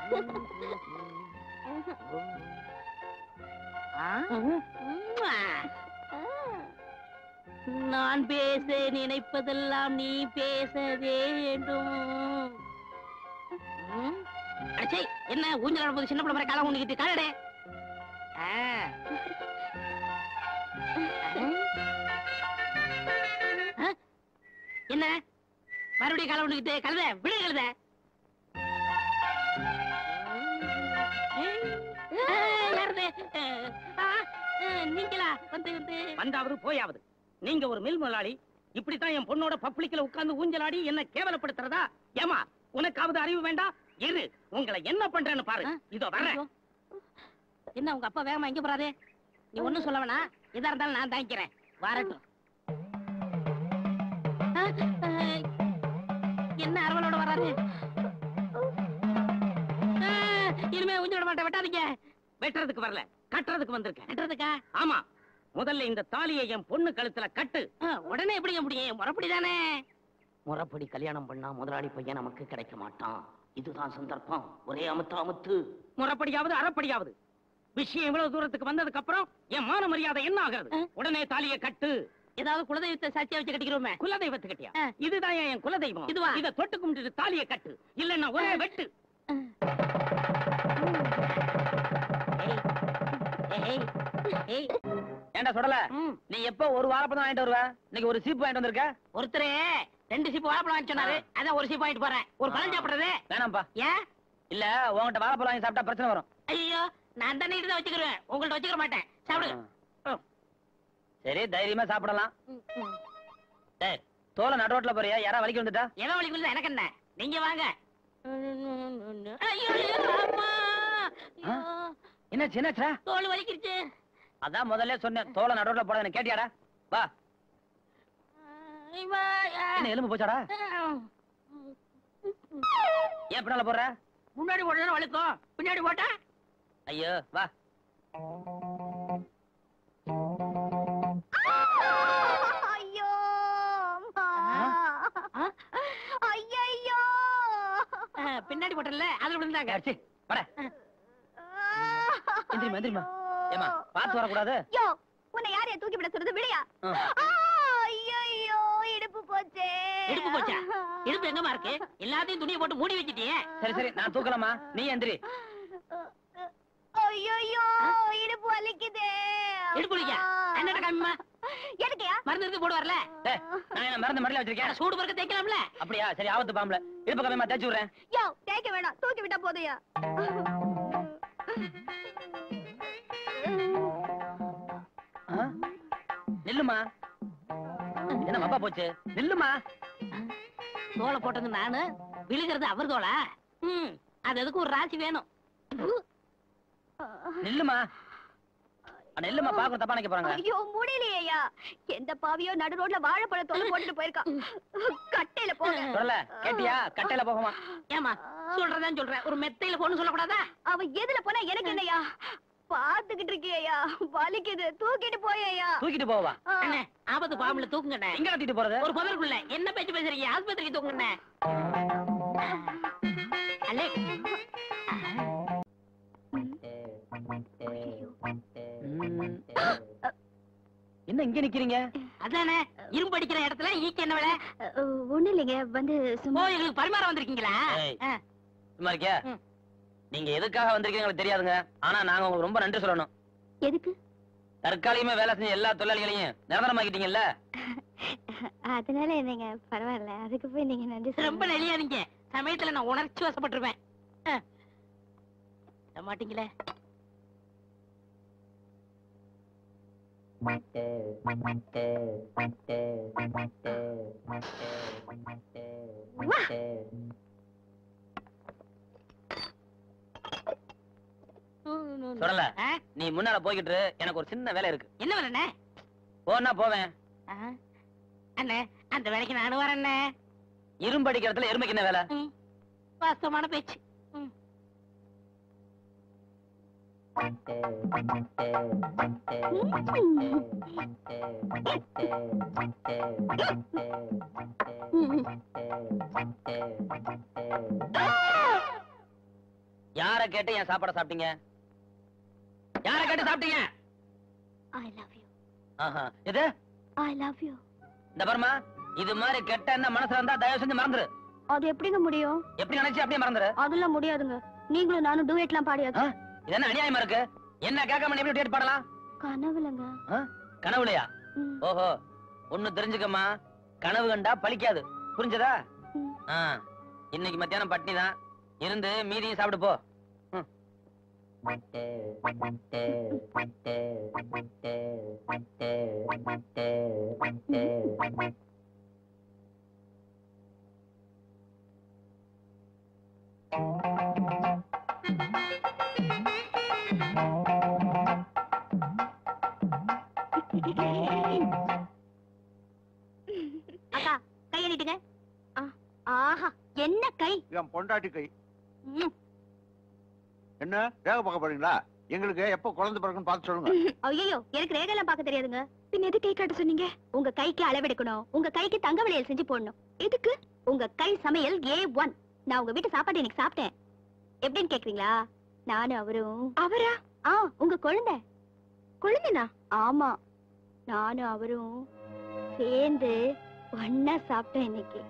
நான் பேச நினைப்பதெல்லாம் நீ பேச வேண்டும் ம்? அடச்சே, என்ன ஊஞ்சல் ஆடும்போது சின்ன பிள்ளை மாதிரி காலம் ஊனிக்கிட்டு காலடே என்ன மறுபடியும் காலம் ஊனிக்கிட்டு கழுத விடு கழுத யாருது ஆ, ஆ, நீங்களா வந்து வந்து வந்தாவது போயாவது நீங்க ஒரு மில் முதலாளி இப்படித்தான் என் பொண்ணோட பப்ளிக்ல உட்கார்ந்து ஊஞ்சலாடி என்ன கேவலப்படுத்துறதா ஏமா உனக்காவது அறிவு வேண்டாம் இரு உங்களை என்ன பண்றேன்னு பாரு ஆ? இதோ வர்றேன் ஐயோ. என்ன உங்க அப்பா வேகமா எங்க போறாரு நீ ஒண்ணும் சொல்ல வேணாம் எதா இருந்தாலும் நான் தாங்கிக்கிறேன் வரட்டும் ஆ, ஆ, என்ன அரவலோட வராரு ஆ, இனிமே ஊஞ்சல் விட மாட்டேன் வெட்டாதீங்க வெட்டுறதுக்கு வரல கட்டுறதுக்கு வந்திருக்கேன் வெட்டுறதுக்கா ஆமா முதல்ல இந்த தாலியை என் பொண்ணு கழுத்துல கட்டு ஆ, உடனே எப்படிங்க முடியும் முறப்படி தானே முறப்படி கல்யாணம் பண்ணா முதலாளி பையன் நமக்கு கிடைக்க மாட்டான் இதுதான் சந்தர்ப்பம் ஒரே அமுத்து அமுத்து முறப்படியாவது அறப்படியாவது விஷயம் இவ்வளவு தூரத்துக்கு வந்ததுக்கு அப்புறம் என் மான மரியாதை என்ன ஆகுறது ஆ? உடனே தாலியை கட்டு ஏதாவது குலதெய்வத்தை சாட்சியா வச்சு கட்டிக்கிறோமே குலதெய்வத்துக்கிட்டியா ஆ. இதுதான் என் குலதெய்வம் இதுவா? இத தொட்டு கும்பிட்டு தாலியை கட்டு இல்லன்னா ஒரே ஆ. வெட்டு ஏய், ஏய், ஏன்டா சொல்லல ம். நீ எப்ப ஒரு வாழைப்பழம் வாங்கிட்டு வருவ இன்னைக்கு ஒரு சீப்பு வாங்கிட்டு வந்திருக்க ஒருத்தரே ரெண்டு சீப்பு வாழைப்பழம் வாங்கி சொன்னாரு அதான் ஒரு சீப்பு வாங்கிட்டு போறேன் ஒரு பழம் சாப்பிடுறது வேணாம்ப்பா ஏன் இல்ல உன்கிட்ட வாழைப்பழம் வாங்கி சாப்பிட்டா பிரச்சனை வரும் ஐயோ நான் தானே தான் வச்சுக்கிறேன் உங்கள்ட்ட வச்சுக்க மாட்டேன் சாப்பிடுங்க ம். சரி தைரியமா சாப்பிடலாம் ம், ம். டேய் தோலை நடுரோட்ல போறியா யாரா வலிக்கு வந்துட்டா எவன் வழி கொடுத்தா எனக்கு என்ன நீங்க வாங்க ஐயோ ஐயோ, அம்மா ஐயோ, என்னாச்சு என்னாச்சா தோல் வலிக்கிருச்சு அதான் முதல்ல சொன்னேன் தோலை நடுரோட்ல போட கேட்டியாடா வா ஐயோ, ஐயா. என்ன எலும்பு போச்சாடா ஏன் பின்னால போடுற முன்னாடி போட்டா வலிக்கும் பின்னாடி போட்டா ஐயோ வா ஐயோ ஆ? ஐயோ அஹ், பின்னாடி போட்டல அதுல விழுந்தாங்க அடிச்சு வர எந்திரிம்மா, எந்திரிம்மா. ஏமா பார்த்து வரக்கூடாது யோ உன்னை யாரையா தூக்கி விட சொல்றது விடையா ஆ. ஐயோ இடுப்பு போச்சே இடுப்பு போச்சா இடுப்பு எங்கம்மா இருக்கு எல்லாத்தையும் துணியை போட்டு மூடி வச்சிட்டியே சரி சரி நான் தூக்கலாமா நீ எந்திரி ஐயோ இடுப்பு வலிக்குதே இடுப்பு வலிக்கா என்னடா காமிமா எதுக்கையா மருந்து இருந்து போடு வரல டேய், நான் என்ன மருந்து மடியில வச்சிருக்கேன் சூடு பறக்க தேய்க்கலாம்ல அப்படியா சரி ஆபத்து பாம்பல இடுப்பு கம்மியமா தேய்ச்சி விடுறேன் யோ தேய்க்க வேணாம் தூக்கி விட்டா போதையா ஆ? நில்லுமா என்ன மப்பா போச்சு நில்லுமா தோலை போட்டது நானு விழுகிறது அவர் தோலா ம் அது எதுக்கு ஒரு ராசி வேணும் நில்லுமா அட, நில்லுமா பாக்குற தப்பா நினைக்க போறாங்க ஐயோ முடியலையா எந்த பாவியோ நடு ரோட்ல வாழைப்பழத்தோட போட்டுட்டு போயிருக்கான் கட்டையில போங்க சொல்லல கேட்டியா கட்டையில போகுமா ஏமா சொல்றதான் சொல்றேன் ஒரு மெத்தையில போன்னு சொல்லக்கூடாதா அவ எதுல போனா எனக்கு என்னையா பாத்துக்கிட்டு இருக்கியா வலிக்குது தூக்கிட்டு போயா தூக்கிட்டு போவா அண்ணே ஆபத்து பாம்புல தூக்குங்கண்ணே எங்க கட்டிட்டு போறது ஒரு பதற்குள்ள என்ன பேச்சு பேசுறீங்க ஆஸ்பத்திரிக்கு தூக்குங்கண்ணே அல்லே ம். என்ன இங்க நிக்கிறீங்க அதானே இரும்பு அடிக்கிற இடத்துல ஈக்கு என்ன வேலை ஒண்ணு இல்லைங்க வந்து ஓ எங்களுக்கு பரிமாற வந்திருக்கீங்களா ஏய். ஆ. சும்மா இருக்கியா ம். நீங்க எதுக்காக வந்திருக்கீங்க தெரியாதுங்க ஆனா நாங்க உங்களுக்கு ரொம்ப நன்றி சொல்லணும் எதுக்கு தற்காலிகமா வேலை செஞ்ச எல்லா தொழிலாளிகளையும் நிரந்தரமாக்கிட்டீங்கல்ல அதனால என்னங்க பரவாயில்ல அதுக்கு போய் நீங்க நன்றி ரொம்ப நெளியாதீங்க சமயத்துல நான் உணர்ச்சி வசப்பட்டுருவேன் ஆ. விட மாட்டீங்களே சொல்லல ஆ? நீ முன்னால போய்கிட்டு இரு. எனக்கு ஒரு சின்ன வேலை இருக்கு என்ன வேலைண்ணே போனா போவேன் ஆ. அண்ணே அந்த வேலைக்கு நானும் வரேண்ணே இரும்பு அடிக்கிற இடத்துல எருமைக்கு என்ன வேலை ம். வாஸ்தவமான பேச்சு ம். யார கேட்டு என் சாப்பாட சாப்பிட்டீங்க யார கேட்டு சாப்பிட்டீங்க ஐ லவ் யூ ஆஹா இது ஐ லவ் யூ இந்த பர்மா இது மாதிரி கெட்ட என்ன மனசுல இருந்தா தயவு செஞ்சு மறந்துரு அது எப்படிங்க முடியும் எப்படி நினைச்சு அப்படியே மறந்துரு அதெல்லாம் முடியாதுங்க நீங்களும் நானும் டூயட்லாம் பாடியாச்சு ஆ? இது என்ன அநியாயமா இருக்கு என்ன கேட்காம நீ எப்படி டேட் பாடலாம் கனவுலங்க ஆ? கனவுலையா ம், ஓஹோ ஒண்ணு தெரிஞ்சுக்கம்மா கனவு கண்டா பலிக்காது புரிஞ்சதா ம். ஆ, இன்னைக்கு மத்தியானம் பட்னி தான் இருந்து மீதியும் சாப்பிடு போ ம். அக்கா கைய நீட்டுங்க ஆ, ஆஹா என்ன கை என் பொண்டாட்டி கை ம், என்ன ரேக பார்க்க போறீங்களா எங்களுக்கு எப்ப குழந்தை பிறக்குன்னு பார்த்து சொல்லுங்க ஐயையோ எனக்கு ரேகையெல்லாம் பார்க்க தெரியாதுங்க பின்ன எது கை காட்ட சொன்னீங்க உங்க கைக்கு அளவெடுக்கணும் உங்க கைக்கு தங்க வளையல் செஞ்சு போடணும் எதுக்கு உங்க கை சமையல் ஏ ஒன் நான் உங்க வீட்டு சாப்பாடு இன்னைக்கு சாப்பிட்டேன் எப்படின்னு கேக்குறீங்களா நானும் அவரும் அவரா ஆ உங்க குழந்தை குழந்தைனா ஆமா நானும் அவரும் சேர்ந்து ஒன்னா சாப்பிட்டேன் இன்னைக்கு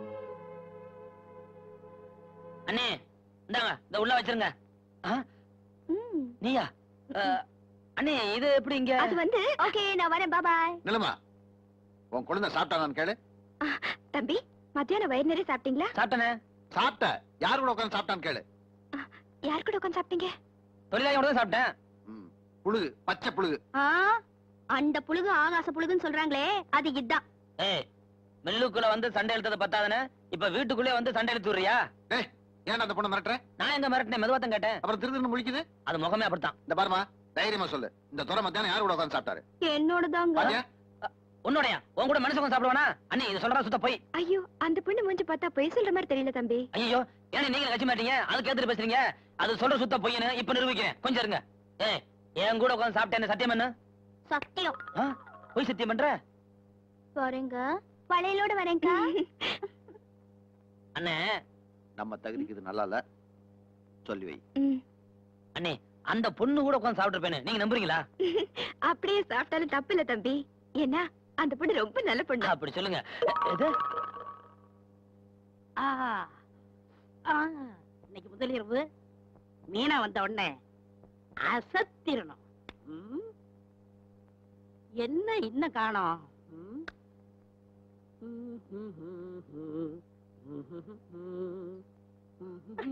அண்ணே இந்தாங்க இந்த உள்ள வச்சிருங்க ம், நீயா ஆ, அண்ணே இது எப்படி இங்க அது வந்து ஓகே நான் வரேன் பாய் நிலமா உன் குழந்தை சாப்பிட்டானான்னு கேளு தம்பி மத்தியானம் வயிறு நிறைய சாப்பிட்டீங்களா சாப்பிட்டனே சாப்பிட்ட யாரு கூட உட்காந்து சாப்பிட்டான்னு கேளு யார் கூட உட்காந்து சாப்பிட்டீங்க தொழிலாளி கூட தான் சாப்பிட்டேன் ம், புழுகு பச்சை புழுகு ஆ அந்த புழுகு ஆகாச புழுகுன்னு சொல்றாங்களே அது இதான் ஏய் மில்லுக்குள்ள வந்து சண்டை இழுத்தது பத்தாதுன்னு இப்ப வீட்டுக்குள்ளே வந்து சண்டை இழுத்து விடுறியா ஏன் அந்த பொண்ணை மிரட்டுற நான் எங்க மிரட்டினேன் மெதுவாத்தம் கேட்டேன் அப்புறம் திருதுன்னு முழிக்குது அது முகமே அப்படித்தான் இந்த பாருமா தைரியமா சொல்லு இந்த துறை மத்தியானம் யாரு கூட உட்காந்து சாப்பிட்டாரு என்னோடதாங்க பாத்தியா உன்னோடயா உன் கூட மனுஷங்க சாப்பிடுவானா அண்ணி இது சொல்றா சுத்த போய் ஐயோ அந்த பொண்ணு மூஞ்சி பார்த்தா பொய் சொல்ற மாதிரி தெரியல தம்பி ஐயோ ஏன்னா நீங்க கட்சி மாட்டீங்க அதுக்கு ஏத்துட்டு பேசுறீங்க அது சொல்ற சுத்த பொய்யன்னு இப்ப நிரூபிக்கிறேன் கொஞ்சம் இருங்க ஏய் என் கூட உட்காந்து சாப்பிட்டேன் சத்தியம் என்ன சத்தியம் பொய் சத்தியம் பண்ற வரேங்க வளையலோட வரேங்க அண்ணே நம்ம தகுதிக்கு இது நல்லா இல்ல சொல்லி வை அண்ணே அந்த பொண்ணு கூட உட்காந்து சாப்பிட்டுருப்பேன்னு நீங்க நம்புறீங்களா அப்படியே சாப்பிட்டாலும் தப்பு இல்ல தம்பி ஏன்னா அந்த பொண்ணு ரொம்ப நல்ல பொண்ணு அப்படி சொல்லுங்க எது ஆ ஆ, இன்னைக்கு முதலிரவு மீனா வந்த உடனே அசத்திரணும் ம்? என்ன இன்னும் காணோம் ம்? ம், ம், ம், ம், ம், ம், ம்,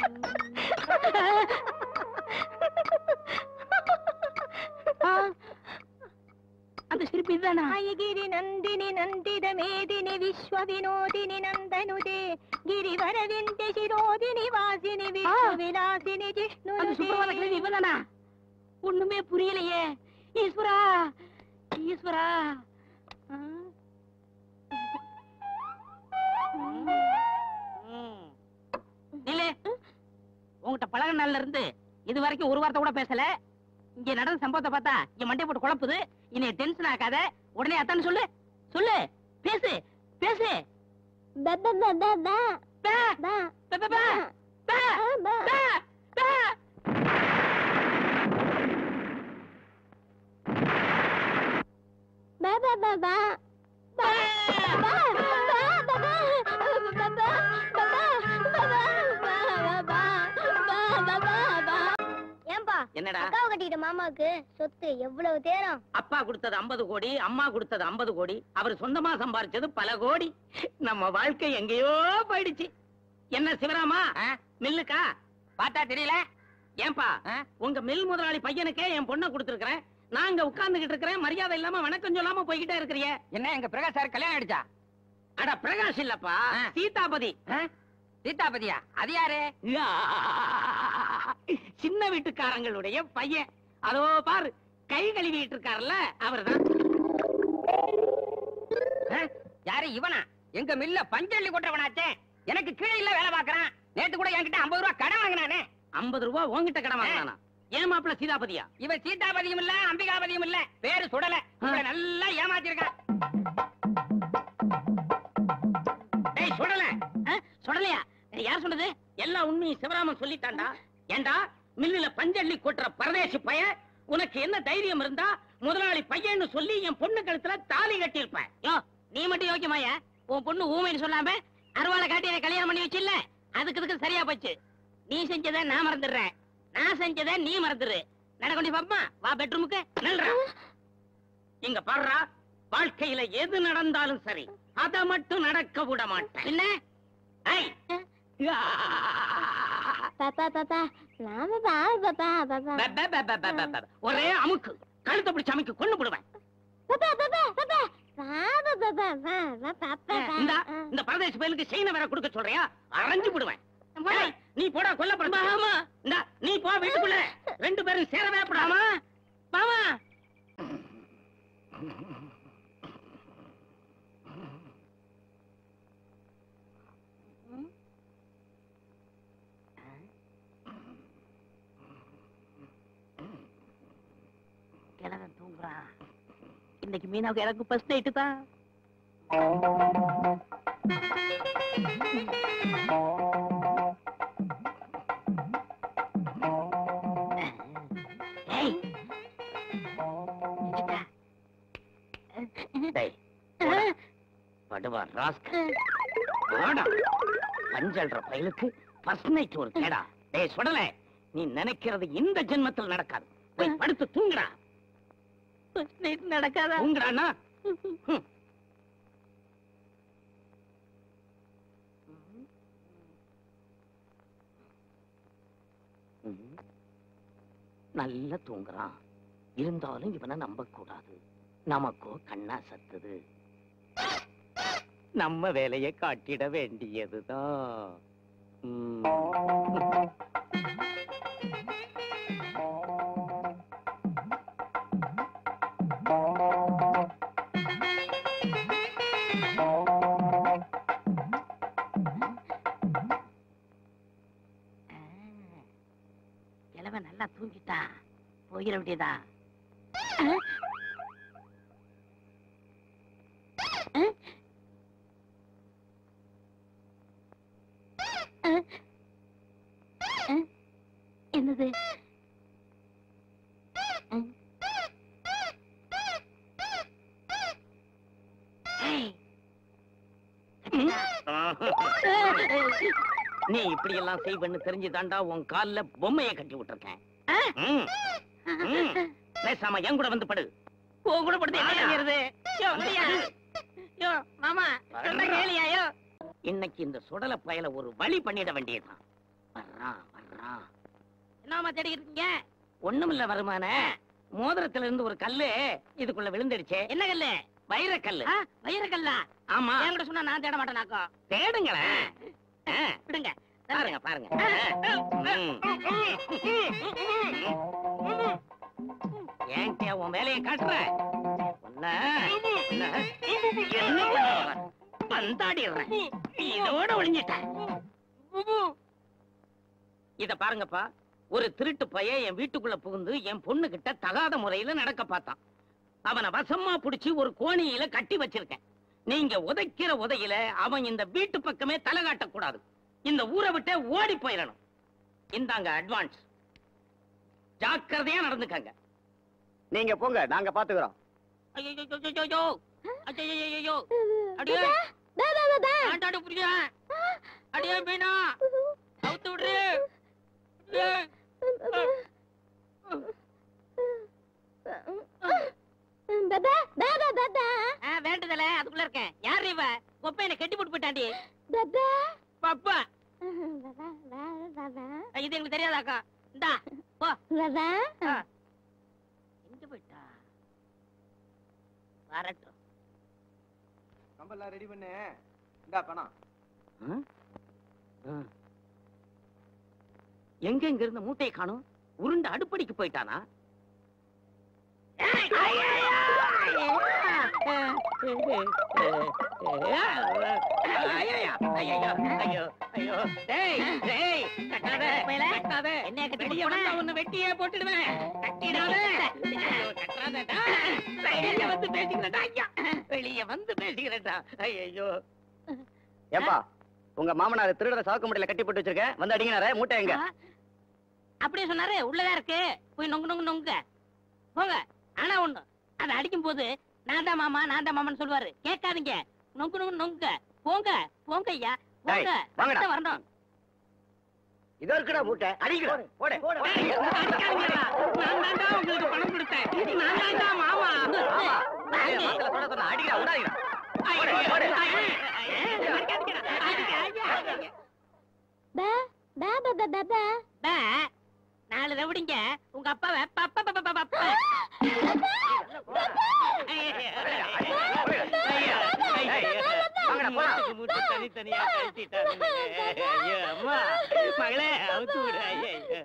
ஆ, அந்த சிரிப்பு இதுதானா அயகிரி நந்தினி நந்தித மேதினி விஸ்வ வினோதினி நந்தனுதே கிரிவர விந்த சிரோதினி வாசினி விஸ்வ விலாசினி அந்த சுப்பிரபாத ஜிஷ்ணு கிழவி இவதானா ஒண்ணுமே புரியலையே ஈஸ்வரா ஈஸ்வரா ஆ? ம். நில்லு உன்கிட்ட பழக நாள்ல இருந்து இது வரைக்கும் ஒரு வார்த்தை கூட பேசல இங்க நடந்த சம்பவத்தை பார்த்தா இங்க மண்டை போட்டு குழப்புது இனி டென்ஷன் ஆக்காத உடனே அத்தான்னு சொல்லு சொல்லு பேசு பேசு பே, பே, பே, பே, பே, பே, பே. ஏன்பா என்னடா அக்காவை கட்டிக்கிட்ட மாமாவுக்கு சொத்து எவ்வளவு தேரம் அப்பா கொடுத்தது 50 கோடி அம்மா கொடுத்தது 50 கோடி அவர் சொந்தமா சம்பாரிச்சது பல கோடி நம்ம வாழ்க்கை எங்கேயோ போயிடுச்சு என்ன சிவராமா மில்லுக்கா பார்த்தா தெரியல ஏன்பா உங்க மில் முதலாளி பையனுக்கே என் பொண்ணை கொடுத்துருக்கிறேன் நான் இங்க உட்கார்ந்துகிட்டு இருக்கிறேன் மரியாதை இல்லாம வணக்கம் சொல்லாம போய்கிட்டே இருக்கிறிய என்ன எங்க பிரகாஷ் சார் கல்யாணம் ஆயிடுச்சா அட பிரகாஷ் இல்லப்பா சீதாபதி சீதாபதியா அது யாரு யா. சின்ன வீட்டுக்காரங்களுடைய பையன் அதோ பாரு கை கழுவிட்டு இருக்காருல்ல அவர்தான் யாரு இவனா எங்க மில்ல பஞ்சள்ளி கொட்டவனாச்சே எனக்கு கீழே இல்ல வேலை பாக்குறான் நேத்து கூட என்கிட்ட ஐம்பது ரூபா கடன் வாங்கினானே ஐம்பது ரூபாய் உன்கிட்ட கடன் வாங்கினானா ஏன் மாப்பிள்ள சீதாபதியா இவன் சீதாபதியும் இல்ல அம்பிகாபதியும் இல்ல பேரு சுடல இவனை நல்லா ஏமாத்திருக்கான் டேய் சுடல ஆ? சுடலையா யார் சொன்னது எல்லா உண்மையும் சிவராமன் சொல்லிட்டான்டா ஏண்டா மில்லுல பஞ்சள்ளி கொட்டுற பரதேசி பைய உனக்கு என்ன தைரியம் இருந்தா முதலாளி பையன்னு சொல்லி என் பொண்ணு கழுத்துல தாலி கட்டியிருப்பேன் யோ நீ மட்டும் யோக்கியமாயா உன் பொண்ணு ஊமைன்னு சொல்லாம அருவாளை காட்டி என்னை கல்யாணம் பண்ணி வச்சில்ல அதுக்கு இதுக்கு சரியா போச்சு நீ செஞ்சதை நான் மறந்துடுறேன் நான் செஞ்சதை நீ மறந்துடு நடக்கொண்டி பாப்பா வா பெட்ரூமுக்கு நல்றா இங்க பாடுறா வாழ்க்கையில எது நடந்தாலும் சரி அத மட்டும் நடக்க விட மாட்டேன் என்ன ஐய், பாப்பா பாப்பா நான் பாப்பா பாப்பா பாப்பா பே, பே, பே, பே, பே, பே, பே. ஒரே அமுக்கு கழுத்தை பிடிச்சு அமுக்கி கொண்டு போடுவேன் பாப்பா பாப்பா பாப்பா பாப்பா பாப்பா பாப்பா பாப்பா இந்த இந்த பரதேசி பயலுக்கு செயினை வேற கொடுக்க சொல்றியா அரைஞ்சு விடுவேன் ஏய், நீ போடா கொல்ல மாமா. இந்த நீ போ வீட்டுக்குள்ள ரெண்டு பேரும் சேரவே கூடாமா மாமா கிழவன் தூங்குறான் இன்னைக்கு மீனாவுக்கு எனக்கு ஃபர்ஸ்ட் நைட்டு தான் ஏய் எங்கடா? டேய், போடா. படுவா ராஸ்கல் வாடா பஞ்சல்ற பயலுக்கு ஃபர்ஸ்ட் நைட் ஒரு கேடா டேய் சுடல நீ நினைக்கிறது இந்த ஜென்மத்தில் நடக்காது போய் படுத்து தூங்குடா ஃபர்ஸ்ட் நைட் நடக்காதா தூங்குறானா ஹம். ம். நல்லா தூங்குறான் இருந்தாலும் இவனை நம்ப கூடாது நமக்கோ கண்ணா சத்துது நம்ம வேலையை காட்டிட வேண்டியதுதான் ம். கிழவன் நல்லா தூங்கிட்டான் போயிட வேண்டியதா என்னது ஏய், நீ இப்படி எல்லாம் செய்வன்னு தெரிஞ்சுதாண்டா உன் கால்ல பொம்மைய கட்டி விட்டுருக்கேன் ம். ம். பேசாம என் கூட வந்து படு உன் கூட படுத்து என்ன செய்யறது யோ முடியா யோ மாமா சொன்ன கேளியா யோ இன்னைக்கு இந்த சுடல பயல ஒரு வழி பண்ணிட வேண்டியதுதான் வர்றான் வர்றான் என்னமா தேடிக்கிட்டு இருக்கீங்க ஒண்ணுமில்ல வருமான மோதிரத்துல இருந்து ஒரு கல்லு இதுக்குள்ள விழுந்துடுச்சே என்ன கல்லு வைரக்கல்லு ஆ, வைரக்கல்லா ஆமா என்கிட்ட சொன்னா நான் தேட மாட்டேனாக்கோ தேடுங்களேன் ஆ, விடுங்க பாருங்க பாருங்க ம். ஏன்டா உன் வேலையை காட்டுற உன்னை, உன்னை என்ன பண்ண வர? பந்தாடிடுறேன் இதோட ஒளிஞ்சிட்டேன் இத பாருங்கப்பா ஒரு திருட்டு பையன் என் வீட்டுக்குள்ள புகுந்து என் பொண்ணு கிட்ட தகாத முறையில நடக்க பார்த்தான் அவனை வசமா புடிச்சு ஒரு கோணியில கட்டி வச்சிருக்கேன் நீங்க உதைக்கிற உதையில அவன் இந்த வீட்டு பக்கமே தலை காட்டக்கூடாது இந்த ஊரை விட்டே ஓடி போயிடணும் இந்தாங்க அட்வான்ஸ் ஜாக்கிரதையா நடந்துக்கங்க நீங்க போங்க நாங்க பாத்துக்கிறோம் ஐயோ ஐயோ அடியே பாபா பாபா ஆண்டாடு புரியா அடியே மீனா அவுத்து விடுறு அடியே. பாபா பாபா பாபா ஆ, வேண்டுதல அதுக்குள்ள இருக்கேன் யார் இவ கொப்பையில கட்டி போட்டு போயிட்டாண்டி பாபா பாப்பா பாபா பாபா இது எங்களுக்கு தெரியாதாக்கா இந்தா போ பாபா ஆ. எங்க போயிட்டா வரட்டும் கம்பெல்லாம் ரெடி பண்ணு இந்தா பணம் ஆ? ஆ. எங்க இங்க இருந்த மூட்டையை காணும் உருண்டு அடுப்படிக்கு போயிட்டானா ஏய், ஐயையோ! ஐயையோ, ஐயையோ, ஐயோ, ஐயோ. டேய், டேய், கட்டாத, பயலே. கட்டாத. என்னைய கட்டி வெளிய போட்டு வந்தா போன? உன்னை வெட்டியே போட்டுடுவேன். கட்டிடாத. ஐயோ, கட்டாதடா. வெளிய வந்து பேசிக்கிறேன்டா, ஐயா. வெளிய வந்து பேசிக்கிறேன்டா. ஐயையோ. ஏப்பா உங்க மாமனார் திருடர சாக்கு முட்டையில கட்டி போட்டு வச்சிருக்க வந்து அடிங்கினாரே மூட்டை எங்க அப்படியே சொன்னாரு உள்ளதா இருக்கு போய் நொங்கு நொங்கு நொங்க போங்க ஆனா ஒண்ணு அதை அடிக்கும் போது நான் தான் மாமா நான் தான் மாமான்னு சொல்லுவாரு கேட்காதீங்க நொங்கு நொங்கு நொங்க போங்க போங்க ஐயா போங்க டேய், வாங்கடா. அடுத்த வரணும் இதோ இருக்குடா மூட்டை அடிக்கடா போடு ஏய், அடிக்காதீங்கடா. நான் தான்டா உங்களுக்கு பணம் கொடுத்தேன் நான் தான்டா மாமா வாங்க. அடிக்கடா விடாதீங்க ஐயோ, போடு. ஐயோ, ஐயோ, அடிக்காதீங்கடா. அடிக்க, ஐயா, அடிக்க. பே பே பே பே பே பே பே, நாலு ரவுடிங்க உங்க அப்பாவை பப்ப பப்ப பப்ப பப்ப. வாங்கடா போலாம் மூட்டை தனித்தனியா கழட்டிட்டானுங்க. ஐயோ, அம்மா, மகளே, அவுத்து விடு. ஐயோ, ஐயோ.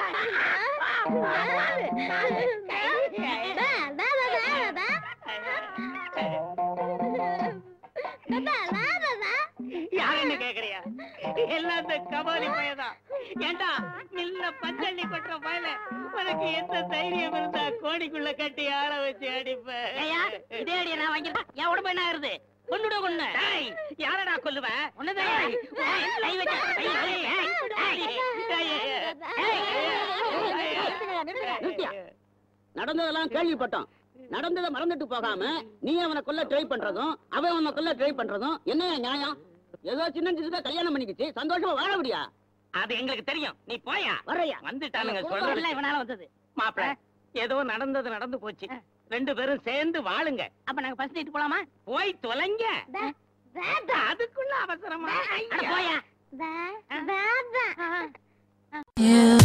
யாருன்னு கேக்குறியா எல்லாம் இந்த கபாலி பயதான் ஏண்டா மில்ல பஞ்சள்ளி கொட்டுற பயல உனக்கு எந்த தைரியம் இருந்தா கோடிக்குள்ள கட்டி ஆள வச்சு அடிப்ப இதே அடிய நான் வாங்கிட்டா என் உடம்பு என்ன ஆகுது கொண்டுட கொண்டு யாரடா கொல்லுவ உன்னதான் கை வச்ச கை வை. ஏய், ஏய், ஏய், நிறுத்தியா? நடந்ததெல்லாம் கேள்விப்பட்டோம் நடந்ததை மறந்துட்டு போகாம நீ அவனை கொல்ல ட்ரை பண்றதும் அவன் அவனை கொல்ல ட்ரை பண்றதும் என்ன நியாயம் ஏதோ சின்ன சின்னதா கல்யாணம் பண்ணிக்கிச்சு சந்தோஷமா வாழ முடியா அது எங்களுக்கு தெரியும் நீ போயா வரையா வந்துட்டானுங்க சொல்றதுல இவனால வந்தது மாப்பிள ஏதோ நடந்தது நடந்து போச்சு ரெண்டு பேரும் சேர்ந்து வாழுங்க அப்ப நாங்க ஃபர்ஸ்ட் நைட் போலாமா போய் தொலைங்க அதுக்குள்ள அவசரமா அட போயா பே பே பே You